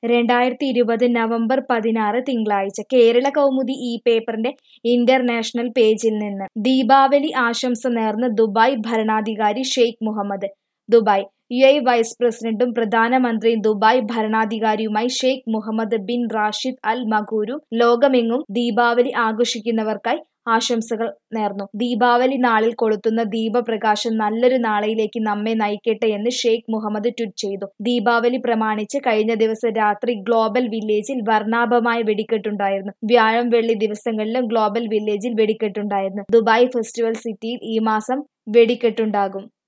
രണ്ടായിരത്തി ഇരുപത് നവംബർ പതിനാറ് തിങ്കളാഴ്ച കേരള കൗമുദി ഈ പേപ്പറിന്റെ ഇന്റർനാഷണൽ പേജിൽ നിന്ന് ദീപാവലി ആശംസ നേർന്ന് ദുബായ് ഭരണാധികാരി Sheikh Mohammed Dubai U A vice പ്രസിഡന്റും പ്രധാനമന്ത്രിയും ദുബായ് ഭരണാധികാരിയുമായി Sheikh Mohammed bin Rashid Al മഖൂരു ലോകമെങ്ങും ദീപാവലി ആഘോഷിക്കുന്നവർക്കായി ആശംസകൾ നേർന്നു ദീപാവലി നാളിൽ കൊളുത്തുന്ന ദീപപ്രകാശം നല്ലൊരു നാളെയിലേക്ക് നമ്മെ നയിക്കട്ടെ എന്ന് ഷെയ്ഖ് മുഹമ്മദ് ട്വീറ്റ് ചെയ്തു ദീപാവലി പ്രമാണിച്ച് കഴിഞ്ഞ ദിവസം രാത്രി ഗ്ലോബൽ വില്ലേജിൽ വർണ്ണാഭമായ വെടിക്കെട്ടുണ്ടായിരുന്നു വ്യാഴം വെള്ളി ദിവസങ്ങളിലും ഗ്ലോബൽ വില്ലേജിൽ വെടിക്കെട്ടുണ്ടായിരുന്നു ദുബായ് ഫെസ്റ്റിവൽ സിറ്റിയിൽ ഈ മാസം വെടിക്കെട്ടുണ്ടാകും